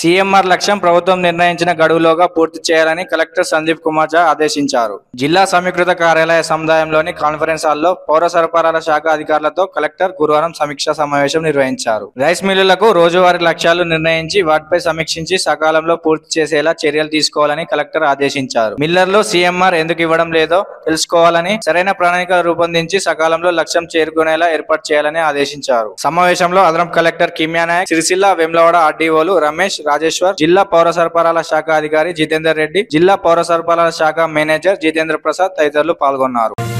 CMR లక్ష్యం ప్రభుత్వం నిర్ణయించిన గడువులోగా పూర్తి చేయాలని కలెక్టర్ సందీప్ కుమార్ ఝా ఆదేశించారు జిల్లా సమీకృత కార్యాలయ సముదాయంలోని కాన్ఫరెన్స్ హాల్లో పౌర సరఫరాల శాఖ అధికారులతో కలెక్టర్ గురువారం సమీక్షా సమావేశం నిర్వహించారు రైస్ మిల్లులకు రోజువారీ లక్ష్యాలు నిర్ణయించి వాటిపై సమీక్షించి సకాలంలో పూర్తి చేసేలా చర్యలు తీసుకోవాలని కలెక్టర్ ఆదేశించారు మిల్లర్లు సీఎంఆర్ ఎందుకు ఇవ్వడం లేదో తెలుసుకోవాలని సరైన ప్రణాళిక రూపొందించి సకాలంలో లక్ష్యం చేరుకునేలా ఏర్పాటు చేయాలని ఆదేశించారు సమావేశంలో అదనపు కలెక్టర్ కిమ్యా నాయక్ సిరిసిల్ల వేములవాడ ఆర్డీఓలు రమేష్ రాజేశ్వర్ జిల్లా పౌర సరఫరాల శాఖ అధికారి జితేందర్ రెడ్డి జిల్లా పౌర సరఫరాల శాఖ మేనేజర్ జితేంద్ర ప్రసాద్ తదితరులు పాల్గొన్నారు